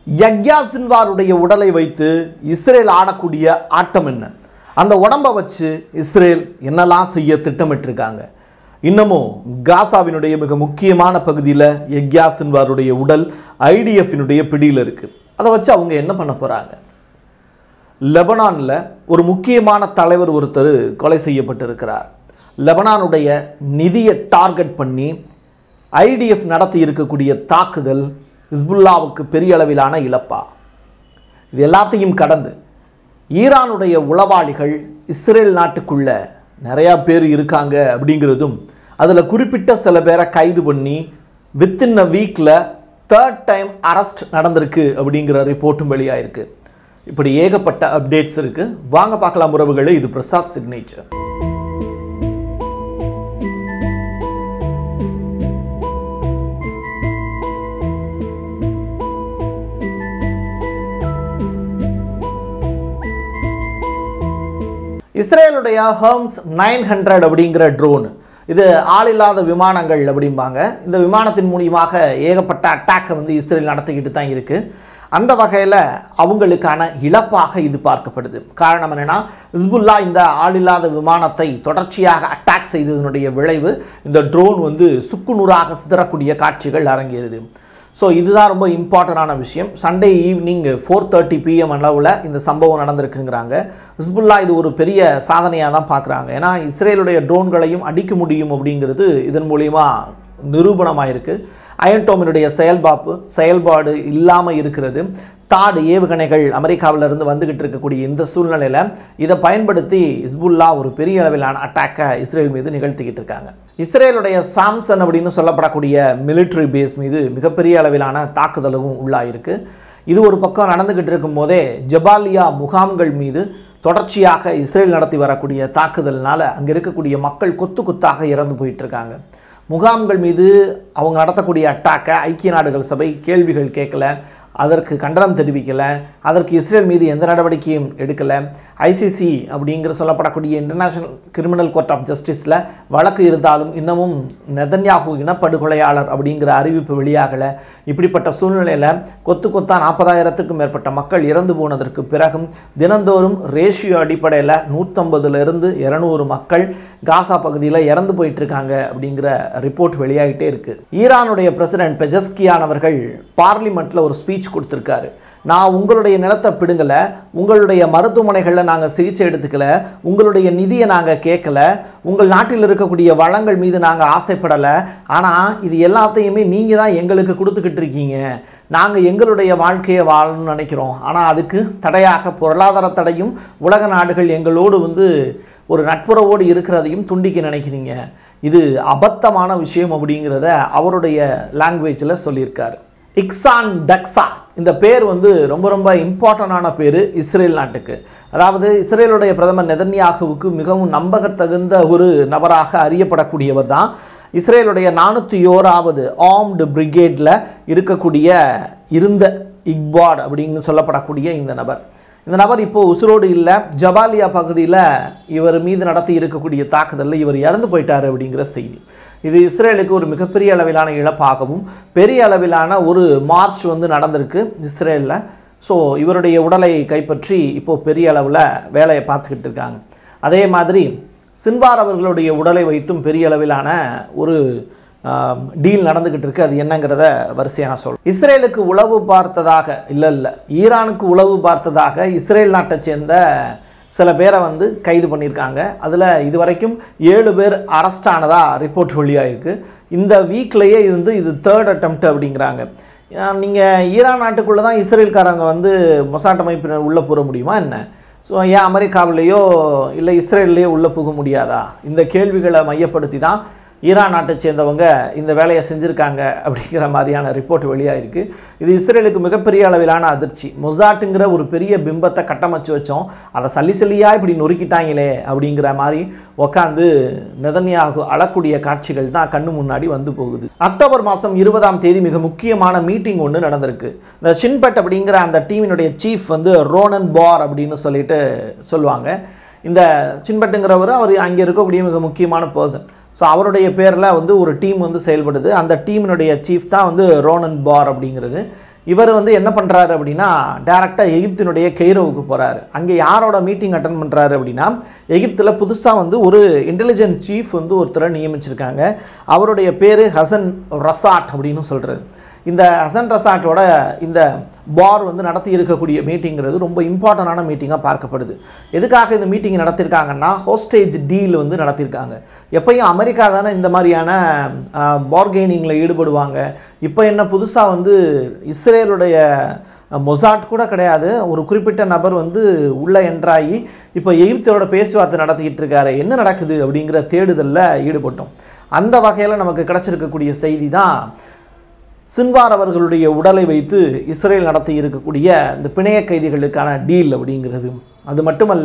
யக்யா சின்வாருடைய உடலை வைத்து இஸ்ரேல் ஆடக்கூடிய ஆட்டம் என்ன அந்த உடம்பை வச்சு இஸ்ரேல் என்னெல்லாம் செய்ய திட்டமிட்டிருக்காங்க இன்னமும் காசாவினுடைய மிக முக்கியமான பகுதியில் யக்யா சின்வாருடைய உடல் ஐடிஎஃபினுடைய பிடியில் இருக்கு அதை வச்சு அவங்க என்ன பண்ண போறாங்க லெபனானில் ஒரு முக்கியமான தலைவர் ஒருத்தர் கொலை செய்யப்பட்டிருக்கிறார் லெபனானுடைய நிதியை டார்கெட் பண்ணி ஐடிஎஃப் நடத்தி இருக்கக்கூடிய தாக்குதல் ஹிஸ்புல்லாவுக்கு பெரிய அளவிலான இழப்பா இது எல்லாத்தையும் கடந்து ஈரானுடைய உளவாளிகள் இஸ்ரேல் நாட்டுக்குள்ள நிறையா பேர் இருக்காங்க அப்படிங்கிறதும் அதில் குறிப்பிட்ட சில பேரை கைது பண்ணி வித்தின் அ வீக்கில் தேர்ட் டைம் அரெஸ்ட் நடந்திருக்கு அப்படிங்கிற ரிப்போர்ட்டும் வெளியாயிருக்கு இப்படி ஏகப்பட்ட அப்டேட்ஸ் இருக்கு வாங்க பார்க்கலாம் உறவுகளே இது பிரசாத் சிக்னேச்சர் இஸ்ரேலுடைய ஹர்ம்ஸ் நைன் ஹண்ட்ரட் அப்படிங்கிற ட்ரோன் இது ஆளில்லாத விமானங்கள் அப்படிம்பாங்க இந்த விமானத்தின் மூலியமாக ஏகப்பட்ட அட்டாக்கை வந்து இஸ்ரேல் நடத்திக்கிட்டு தான் இருக்கு அந்த வகையில் அவங்களுக்கான இழப்பாக இது பார்க்கப்படுது காரணம் என்னன்னா ஹிஸ்புல்லா இந்த ஆளில்லாத விமானத்தை தொடர்ச்சியாக அட்டாக் செய்ததனுடைய விளைவு இந்த ட்ரோன் வந்து சுக்குநூறாக சிதறக்கூடிய காட்சிகள் அரங்கேறுது ஸோ இதுதான் ரொம்ப இம்பார்ட்டண்டான விஷயம் Sunday evening four thirty PM அளவில் இந்த சம்பவம் நடந்திருக்குங்கிறாங்க ஹிஸ்புல்லா இது ஒரு பெரிய சாதனையாக தான் பார்க்குறாங்க ஏன்னா இஸ்ரேலுடைய ட்ரோன்களையும் அடிக்க முடியும் அப்படிங்கிறது இதன் மூலியமா நிரூபணமாயிருக்கு அயன்டோமினுடைய செயல்பாப்பு செயல்பாடு இல்லாமல் இருக்கிறது தாடு ஏவுகணைகள் அமெரிக்காவிலிருந்து வந்துகிட்டு இருக்கக்கூடிய இந்த சூழ்நிலையில் இதை பயன்படுத்தி ஹிஸ்புல்லா ஒரு பெரிய அளவிலான அட்டாக்கை இஸ்ரேல் மீது நிகழ்த்திக்கிட்டு இருக்காங்க இஸ்ரேலுடைய சாம்சன் அப்படின்னு சொல்லப்படக்கூடிய மிலிட்ரி பேஸ் மீது மிகப்பெரிய அளவிலான தாக்குதலும் உள்ளாயிருக்கு இது ஒரு பக்கம் நடந்துகிட்டு இருக்கும் போதே ஜபாலியா முகாம்கள் மீது தொடர்ச்சியாக இஸ்ரேல் நடத்தி வரக்கூடிய தாக்குதல்னால அங்கே இருக்கக்கூடிய மக்கள் கொத்து கொத்தாக இறந்து போயிட்டு இருக்காங்க முகாம்கள் மீது அவங்க நடத்தக்கூடிய அட்டாக்கை ஐக்கிய நாடுகள் சபை கேள்விகள் கேட்கல அதற்கு கண்டனம் தெரிவிக்கலை அதற்கு இஸ்ரேல் மீது எந்த நடவடிக்கையும் எடுக்கலை ஐசிசி அப்படிங்கிற சொல்லப்படக்கூடிய இன்டர்நேஷனல் கிரிமினல் கோர்ட் ஆஃப் ஜஸ்டிஸில் வழக்கு இருந்தாலும் இன்னமும் நெதன்யாகு இனப்படுகொலையாளர் அப்படிங்கிற அறிவிப்பு வெளியாகலை இப்படிப்பட்ட சூழ்நிலையில் கொத்து கொத்தா நாற்பதாயிரத்துக்கும் மேற்பட்ட மக்கள் இறந்து போனதற்கு பிறகும் தினந்தோறும் ரேஷியோ அடிப்படையில் நூற்றம்பதுலேருந்து இரநூறு மக்கள் காசா பகுதியில் இறந்து போயிட்டு இருக்காங்க அப்படிங்கிற ரிப்போர்ட் வெளியாகிட்டே இருக்கு ஈரானுடைய பிரசிடென்ட் பெஜஸ்கியான் அவர்கள் பார்லிமெண்ட்டில் ஒரு ஸ்பீச் கொடுத்துருக்காரு நான் உங்களுடைய நிலத்தை பிடுங்கலை உங்களுடைய மருத்துவமனைகளில் நாங்கள் சிகிச்சை எடுத்துக்கல உங்களுடைய நிதியை நாங்கள் கேட்கல உங்கள் நாட்டில் இருக்கக்கூடிய வளங்கள் மீது நாங்கள் ஆசைப்படலை ஆனால் இது எல்லாத்தையுமே நீங்கள் தான் எங்களுக்கு கொடுத்துக்கிட்டு இருக்கீங்க நாங்கள் எங்களுடைய வாழ்க்கையை வாழணும்னு நினைக்கிறோம் ஆனால் அதுக்கு தடையாக பொருளாதார தடையும் உலக நாடுகள் எங்களோடு வந்து ஒரு நட்புறவோடு இருக்கிறதையும் துண்டிக்க நினைக்கிறீங்க இது அபத்தமான விஷயம் அப்படிங்கிறத அவருடைய லாங்குவேஜில் சொல்லியிருக்காரு இக்சான் டக்ஸா இந்த பேர் வந்து ரொம்ப ரொம்ப இம்பார்ட்டண்டான பேர் இஸ்ரேல் நாட்டுக்கு அதாவது இஸ்ரேலுடைய பிரதமர் நெதன்யாகுவுக்கு மிகவும் நம்பகத்தகுந்த ஒரு நபராக அறியப்படக்கூடியவர் தான் இஸ்ரேலுடைய நானூற்றி ஓராவது ஆர்ம்டு பிரிகேடில் இருக்கக்கூடிய இருந்த இக்பாட் அப்படின்னு சொல்லப்படக்கூடிய இந்த நபர் இந்த நபர் இப்போ உசுரோடு இல்லை ஜபாலியா பகுதியில் இவர் மீது நடத்தி இருக்கக்கூடிய தாக்குதலில் இவர் இறந்து போயிட்டார் அப்படிங்கிற செய்தி இது இஸ்ரேலுக்கு ஒரு மிகப்பெரிய அளவிலான இழப்பாகவும் பெரிய அளவிலான ஒரு மார்ச் வந்து நடந்திருக்கு இஸ்ரேலில் ஸோ இவருடைய உடலை கைப்பற்றி இப்போது பெரிய அளவில் வேலையை பார்த்துக்கிட்டு இருக்காங்க அதே மாதிரி சின்வார் அவர்களுடைய உடலை வைத்தும் பெரிய அளவிலான ஒரு டீல் நடந்துக்கிட்டு இருக்கு அது என்னங்கிறத வரிசையாக நான் சொல்கிறேன் இஸ்ரேலுக்கு உளவு பார்த்ததாக இல்லை இல்லை ஈரானுக்கு உளவு பார்த்ததாக இஸ்ரேல் நாட்டை சேர்ந்த சில பேரை வந்து கைது பண்ணியிருக்காங்க அதில் இது வரைக்கும் ஏழு பேர் அரெஸ்ட் ஆனதாக ரிப்போர்ட் வெளியாகிருக்கு இந்த வீக்லேயே இருந்து இது தேர்ட் அட்டம்ப்ட் அப்படிங்கிறாங்க நீங்கள் ஈரான் நாட்டுக்குள்ளே தான் இஸ்ரேல்காரங்க வந்து மொசாட் அமைப்பினர் உள்ளே போக முடியுமா என்ன ஸோ ஏன் அமெரிக்காவிலேயோ இல்லை இஸ்ரேல்லையோ உள்ளே போக முடியாதா இந்த கேள்விகளை மையப்படுத்தி தான் ஈரான் நாட்டை சேர்ந்தவங்க இந்த வேலையை செஞ்சுருக்காங்க அப்படிங்கிற மாதிரியான ரிப்போர்ட் வெளியாகிருக்கு இது இஸ்ரேலுக்கு மிகப்பெரிய அளவிலான அதிர்ச்சி மொசாட்டுங்கிற ஒரு பெரிய பிம்பத்தை கட்டமைச்சு வச்சோம் அதை சல்லி சல்லியாக இப்படி நொறுக்கிட்டாங்களே அப்படிங்கிற மாதிரி உக்காந்து நெதன்யாகு அழக்கூடிய காட்சிகள் தான் கண்ணு முன்னாடி வந்து போகுது அக்டோபர் மாதம் இருபதாம் தேதி மிக முக்கியமான மீட்டிங் ஒன்று நடந்திருக்கு இந்த சின்பட் அப்படிங்கிற அந்த டீமினுடைய சீஃப் வந்து ரோனன் பார் அப்படின்னு சொல்லிட்டு சொல்லுவாங்க இந்த சின்பட்டுங்கிறவர் அவர் அங்கே இருக்கக்கூடிய மிக முக்கியமான பர்சன் ஸோ அவருடைய பேரில் வந்து ஒரு டீம் வந்து செயல்படுது அந்த டீமினுடைய சீஃப் தான் வந்து ரோனன் பார் அப்படிங்கிறது இவர் வந்து என்ன பண்ணுறாரு அப்படின்னா டேரெக்டாக எகிப்தினுடைய கெய்ரோவுக்கு போகிறாரு அங்கே யாரோட மீட்டிங் அட்டன் பண்ணுறாரு அப்படின்னா எகிப்தில் புதுசாக வந்து ஒரு இன்டெலிஜென்ட் சீஃப் வந்து ஒருத்தரை நியமிச்சிருக்காங்க அவருடைய பேர் ஹசன் ரசாட் அப்படின்னு சொல்கிறாரு இந்த ஹசன் ரசாட்டோட இந்த பார் வந்து நடத்தி இருக்கக்கூடிய மீட்டிங்கிறது ரொம்ப இம்பார்ட்டண்டான மீட்டிங்காக பார்க்கப்படுது எதுக்காக இந்த மீட்டிங் நடத்தியிருக்காங்கன்னா ஹோஸ்டேஜ் டீல் வந்து நடத்தியிருக்காங்க எப்பயும் அமெரிக்கா தானே இந்த மாதிரியான பார்கெய்னிங்கில் ஈடுபடுவாங்க இப்போ என்ன புதுசாக வந்து இஸ்ரேலுடைய மொசாட் கூட கிடையாது ஒரு குறிப்பிட்ட நபர் வந்து உள்ளே என்ட்ராகி இப்போ எகிப்தோட பேச்சுவார்த்தை நடத்திக்கிட்டு இருக்காரு என்ன நடக்குது அப்படிங்கிற தேடுதலில் ஈடுபட்டோம் அந்த வகையில் நமக்கு கிடைச்சிருக்கக்கூடிய செய்தி தான் சின்வார் அவர்களுடைய உடலை வைத்து இஸ்ரேல் நடத்தி இருக்கக்கூடிய இந்த பிணைய கைதிகளுக்கான டீல் அப்படிங்கிறது அது மட்டுமல்ல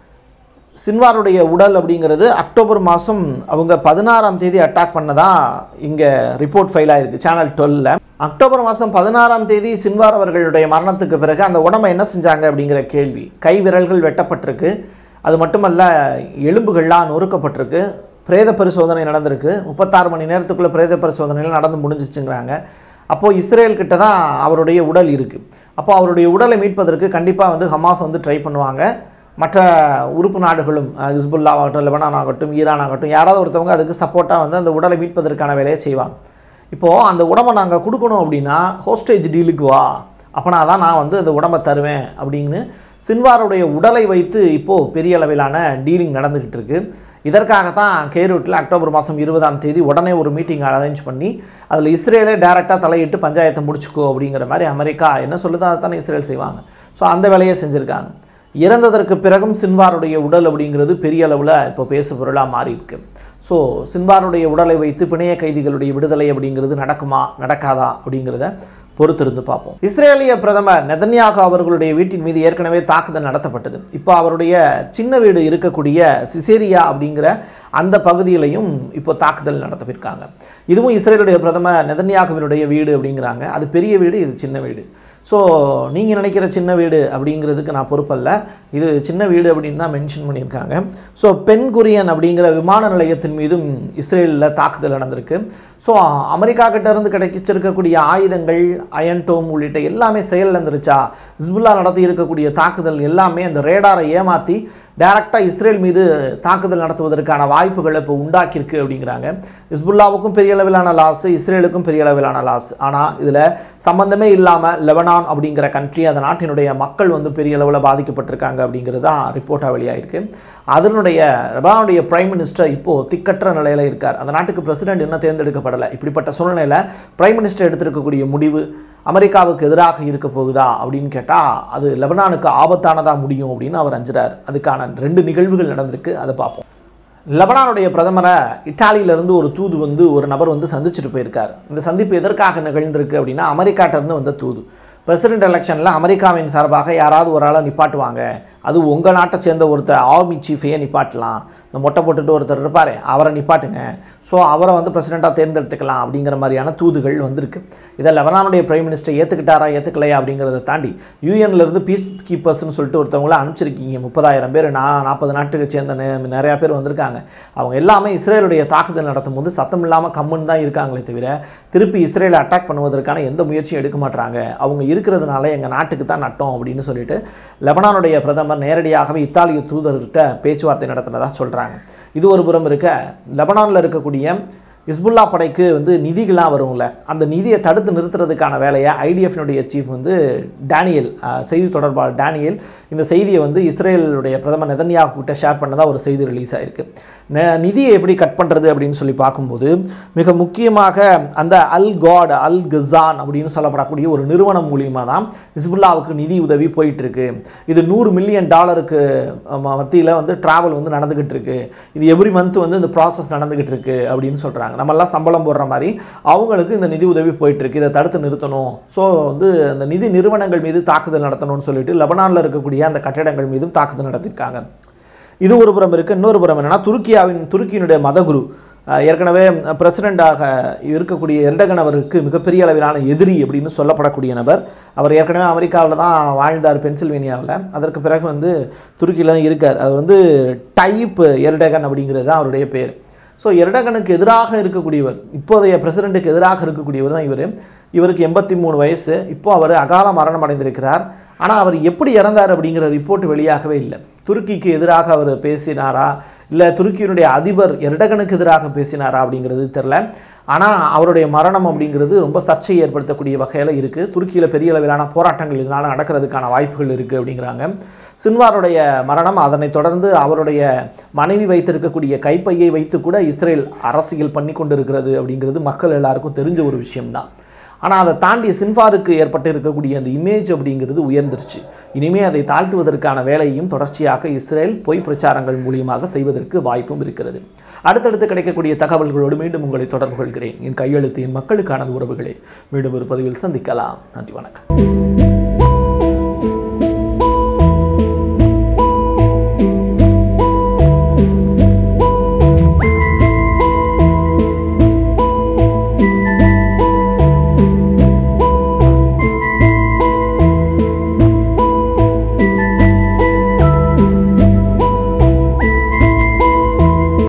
சின்வாருடைய உடல் அப்படிங்கிறது அக்டோபர் மாதம் அவங்க பதினாறாம் தேதி அட்டாக் பண்ணதா இங்கே ரிப்போர்ட் ஃபைல் ஆயிருக்கு சேனல் டுவெல்ல அக்டோபர் மாதம் பதினாறாம் தேதி சின்வார் அவர்களுடைய மரணத்துக்கு பிறகு அந்த உடம்பை என்ன செஞ்சாங்க அப்படிங்கிற கேள்வி கை விரல்கள் வெட்டப்பட்டிருக்கு அது மட்டுமல்ல எலும்புகள்லாம் நொறுக்கப்பட்டிருக்கு பிரேத பரிசோதனை நடந்திருக்கு முப்பத்தாறு மணி நேரத்துக்குள்ளே பிரேத பரிசோதனைகள் நடந்து முடிஞ்சிச்சுங்கிறாங்க அப்போது இஸ்ரேல் கிட்ட தான் அவருடைய உடல் இருக்குது அப்போ அவருடைய உடலை மீட்பதற்கு கண்டிப்பாக வந்து ஹமாஸ் வந்து ட்ரை பண்ணுவாங்க மற்ற உறுப்பு நாடுகளும் அஹ், ஹிஸ்புல்லா ஆகட்டும் லெபனான் ஆகட்டும் ஈரான் ஆகட்டும் யாராவது ஒருத்தவங்க அதுக்கு சப்போர்ட்டாக வந்து அந்த உடலை மீட்பதற்கான வேலையை செய்வாங்க இப்போது அந்த உடம்பை நாங்கள் கொடுக்கணும் அப்படின்னா ஹோஸ்டேஜ் டீலுக்கு வா அப்போனா தான் நான் வந்து அந்த உடம்பை தருவேன் அப்படின்னு சின்வாருடைய உடலை வைத்து இப்போது பெரிய அளவிலான டீலிங் நடந்துக்கிட்டு இருக்கு இதற்காகத்தான் கேரூட்டில் அக்டோபர் மாதம் இருபதாம் தேதி உடனே ஒரு மீட்டிங் அரேஞ்ச் பண்ணி அதில் இஸ்ரேலே டைரெக்டாக தலையிட்டு பஞ்சாயத்தை முடிச்சுக்கோ அப்படிங்கிற மாதிரி அமெரிக்கா என்ன சொல்லுதோ அதை தானே இஸ்ரேல் செய்வாங்க ஸோ அந்த வேலையை செஞ்சுருக்காங்க இறந்ததற்கு பிறகும் சின்வாருடைய உடல் அப்படிங்கிறது பெரிய அளவில் இப்போ பேசு பொருளாக மாறி இருக்கு ஸோ சின்வாருடைய உடலை வைத்து பிணைய கைதிகளுடைய விடுதலை அப்படிங்கிறது நடக்குமா நடக்காதா அப்படிங்கிறத பொறுத்திருந்து பார்ப்போம் இஸ்ரேலிய பிரதமர் நெதன்யாகு அவர்களுடைய வீட்டின் மீது ஏற்கனவே தாக்குதல் நடத்தப்பட்டது இப்போ அவருடைய சின்ன வீடு இருக்கக்கூடிய சிசேரியா அப்படிங்கிற அந்த பகுதியிலையும் இப்போ தாக்குதல் நடத்திருக்காங்க இதுவும் இஸ்ரேலுடைய பிரதமர் நெதன்யாகுவினுடைய வீடு அப்படிங்கிறாங்க அது பெரிய வீடு இது சின்ன வீடு ஸோ நீங்கள் நினைக்கிற சின்ன வீடு அப்படிங்கிறதுக்கு நான் பொறுப்பல்ல இது சின்ன வீடு அப்படின்னு தான் மென்ஷன் பண்ணியிருக்காங்க ஸோ பென் குரியன் அப்படிங்கிற விமான நிலையத்தின் மீதும் இஸ்ரேலில் தாக்குதல் நடந்திருக்கு ஸோ அமெரிக்கா கிட்ட இருந்து கிடைச்சிருக்கக்கூடிய ஆயுதங்கள் அயன்டோம் உள்ளிட்ட எல்லாமே செயலிழந்துருச்சா ஹிஸ்புல்லா நடத்தி இருக்கக்கூடிய தாக்குதல் எல்லாமே அந்த ரேடாரை ஏமாற்றி டைரக்டாக இஸ்ரேல் மீது தாக்குதல் நடத்துவதற்கான வாய்ப்புகளை இப்போ உண்டாக்கியிருக்கு அப்படிங்கிறாங்க ஹிஸ்புல்லாவுக்கும் பெரிய அளவிலான லாஸ் இஸ்ரேலுக்கும் பெரிய அளவிலான லாஸ் ஆனால் இதில் சம்பந்தமே இல்லாமல் லெபனான் அப்படிங்கிற கண்ட்ரி அந்த நாட்டினுடைய மக்கள் வந்து பெரிய அளவில் பாதிக்கப்பட்டிருக்காங்க அப்படிங்கிறது தான் ரிப்போர்ட்டாக வெளியாயிருக்கு அதனுடைய லெபனானுடைய பிரைம் மினிஸ்டர் இப்போது திக்கற்ற நிலையில் இருக்கார் அந்த நாட்டுக்கு பிரசிடென்ட் இன்னும் தேர்ந்தெடுக்கப்படலை இப்படிப்பட்ட சூழ்நிலையில் பிரைம் மினிஸ்டர் எடுத்திருக்கக்கூடிய முடிவு அமெரிக்காவுக்கு எதிராக இருக்க போகுதா அப்படின்னு கேட்டால் அது லெபனானுக்கு ஆபத்தானதாக முடியும் அப்படின்னு அவர் அஞ்சுறார் அதுக்கான ரெண்டு நிகழ்வுகள் நடந்திருக்கு அதை பார்ப்போம் லெபனானுடைய பிரதமரை இத்தாலியிலிருந்து ஒரு தூது வந்து ஒரு நபர் வந்து சந்திச்சுட்டு போயிருக்கார் இந்த சந்திப்பு எதற்காக நிகழ்ந்திருக்கு அப்படின்னா அமெரிக்காட்டிலிருந்து வந்த தூது பிரசிடென்ட் எலெக்ஷனில் அமெரிக்காவின் சார்பாக யாராவது ஒரு ஆளை நிப்பாட்டுவாங்க அது உங்கள் நாட்டை சேர்ந்த ஒருத்தர் ஆர்மி சீஃபையே நிப்பாட்டலாம் இந்த மொட்டை போட்டுட்டு ஒருத்தர் இருப்பார் அவரை நிப்பாட்டுங்க ஸோ அவரை வந்து பிரசிடெண்ட்டாக தேர்ந்தெடுத்துக்கலாம் அப்படிங்கிற மாதிரியான தூதுகள் வந்திருக்கு இதை லெபனானுடைய பிரைம் மினிஸ்டர் ஏற்றுக்கிட்டாரா ஏற்றுக்கலையா அப்படிங்கிறத தாண்டி யூஎன்லேருந்து பீஸ் கீப்பர்ஸ்னு சொல்லிட்டு ஒருத்தவங்கள அனுப்பிச்சிருக்கீங்க முப்பதாயிரம் பேர் நான் நாற்பது நாட்டுக்கு சேர்ந்த நெ- நிறையா பேர் வந்திருக்காங்க அவங்க எல்லாமே இஸ்ரேலுடைய தாக்குதல் நடத்தும் போது சத்தம் இல்லாமல் கம்முன்னு தான் இருக்காங்களே தவிர திருப்பி இஸ்ரேலை அட்டாக் பண்ணுவதற்கான எந்த முயற்சியும் எடுக்க மாட்டாங்க அவங்க இருக்கிறதுனால எங்கள் நாட்டுக்கு தான் நட்டோம் அப்படின்னு சொல்லிட்டு லெபனானுடைய பிரதமர் நேரடியாகவே இத்தாலிய தூதர்கிட்ட பேச்சுவார்த்தை நடத்தினதா சொல்கிறாங்க இது ஒரு புறம் இருக்க லெபனானில் இருக்கக்கூடிய ஹிஸ்புல்லா படைக்கு வந்து நிதிகள்லாம் வரும்ல அந்த நிதியை தடுத்து நிறுத்துறதுக்கான வேலையை ஐடிஎஃப்னுடைய சீஃப் வந்து டேனியல் அஹ், செய்தி தொடர்பாளர் டேனியல் இந்த செய்தியை வந்து இஸ்ரேலுடைய பிரதமர் நெதன்யாகு கிட்ட ஷேர் பண்ணதா ஒரு செய்தி ரிலீஸ் ஆயிருக்கு நெ- நிதியை எப்படி கட் பண்ணுறது அப்படின்னு சொல்லி பார்க்கும்போது மிக முக்கியமாக அந்த அல் காட் அல் கசான் அப்படின்னு சொல்லப்படக்கூடிய ஒரு நிறுவனம் மூலியமாக தான் ஹிஸ்புல்லாவுக்கு நிதி உதவி போயிட்டு இருக்கு இது நூறு மில்லியன் டாலருக்கு மத்தியில் வந்து டிராவல் வந்து நடந்துகிட்டு இருக்கு இது எவ்ரி மந்த் வந்து இந்த ப்ராசஸ் நடந்துகிட்டு இருக்கு அப்படின்னு சொல்கிறாங்க நம்மெல்லாம் சம்பளம் போடுற மாதிரி அவங்களுக்கு இந்த நிதி உதவி போயிட்டு இருக்கு இதை தடுத்து நிறுத்தணும் ஸோ வந்து அந்த நிதி நிறுவனங்கள் மீது தாக்குதல் நடத்தணும்னு சொல்லிட்டு லெபனானில் இருக்கக்கூடிய அந்த கட்டிடங்கள் மீதும் தாக்குதல் நடத்தியிருக்காங்க இது ஒரு புறம் இருக்கு இன்னொரு புறம் என்னன்னா துருக்கியாவின் துருக்கியினுடைய மதகுரு அஹ், ஏற்கனவே பிரசிடெண்டாக இருக்கக்கூடிய எர்டகன் அவருக்கு மிகப்பெரிய அளவிலான எதிரி அப்படின்னு சொல்லப்படக்கூடிய நபர் அவர் ஏற்கனவே அமெரிக்காவில் தான் வாழ்ந்தார் பென்சில்வேனியாவில் அதற்கு பிறகு வந்து துருக்கியில் தான் இருக்கார் அது வந்து டைப் எர்டகன் அப்படிங்கிறது தான் அவருடைய பேர் ஸோ எர்டகனுக்கு எதிராக இருக்கக்கூடியவர் இப்போதைய பிரசிடெண்ட்டுக்கு எதிராக இருக்கக்கூடியவர் தான் இவர் இவருக்கு எண்பத்தி மூணு வயசு இப்போ அவர் அகால மரணம் அடைந்திருக்கிறார் ஆனால் அவர் எப்படி இறந்தார் அப்படிங்கிற ரிப்போர்ட் வெளியாகவே இல்லை துருக்கிக்கு எதிராக அவர் பேசினாரா இல்லை துருக்கியினுடைய அதிபர் எர்டகனுக்கு எதிராக பேசினாரா அப்படிங்கிறது தெரில ஆனால் அவருடைய மரணம் அப்படிங்கிறது ரொம்ப சர்ச்சையை ஏற்படுத்தக்கூடிய வகையில் இருக்குது துருக்கியில் பெரிய அளவிலான போராட்டங்கள் இதனால் நடக்கிறதுக்கான வாய்ப்புகள் இருக்குது அப்படிங்கிறாங்க சின்வாருடைய மரணம் அதனைத் தொடர்ந்து அவருடைய மனைவி வைத்திருக்கக்கூடிய கைப்பையை வைத்து கூட இஸ்ரேல் அரசியல் பண்ணி கொண்டிருக்கிறது அப்படிங்கிறது மக்கள் எல்லாருக்கும் தெரிஞ்ச ஒரு விஷயம்தான் ஆனால் அதை தாண்டி சின்வாருக்கு ஏற்பட்டு இருக்கக்கூடிய அந்த இமேஜ் அப்படிங்கிறது உயர்ந்துருச்சு இனிமே அதை தாழ்த்துவதற்கான வேலையும் தொடர்ச்சியாக இஸ்ரேல் பொய் பிரச்சாரங்கள் மூலியமாக செய்வதற்கு வாய்ப்பும் இருக்கிறது அடுத்தடுத்து கிடைக்கக்கூடிய தகவல்களோடு மீண்டும் உங்களை தொடர்பு கொள்கிறேன் என் கையெழுத்து என் மக்களுக்கான உறவுகளே மீண்டும் ஒரு பதிவில் சந்திக்கலாம் நன்றி வணக்கம்